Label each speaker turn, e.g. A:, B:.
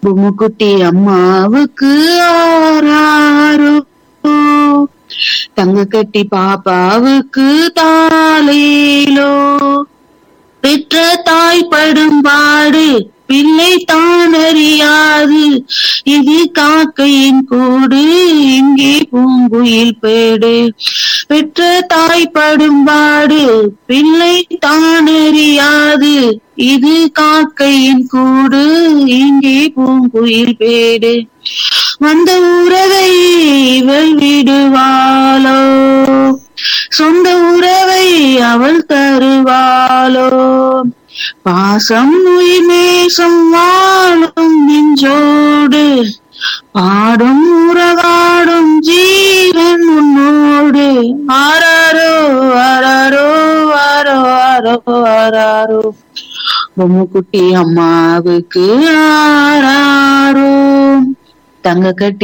A: பொம்முக்குட்டி அம்மாவுக்கு ஆறாரோ தங்க கட்டி பாப்பாவுக்கு தாலேலோ பெற்ற தாய் படும் பாடு பிள்ளை தான் அறியாது இது காக்கையின் கூடு இங்கே பூங்குயில் பேடு பெற்ற தாய் படும் பாடு பிள்ளை தான் அறியாது இது காக்கையின் கூடு இங்கே பூங்குயில் பேடு வந்த உறவை இவள் விடுவாளோ சொந்த உறவை அவள் தருவாளோ பாசம் உயிர் நேசம் வாழும் நெஞ்சோடு பாடும் உறவாடும் ஜீவன் உன்னோடு ஆராரோ ஆராரோ ஆரோ ஆரோ ஆராரோ பொம்முக்குட்டி அம்மாவுக்கு ஆராரோ தங்க கட்டி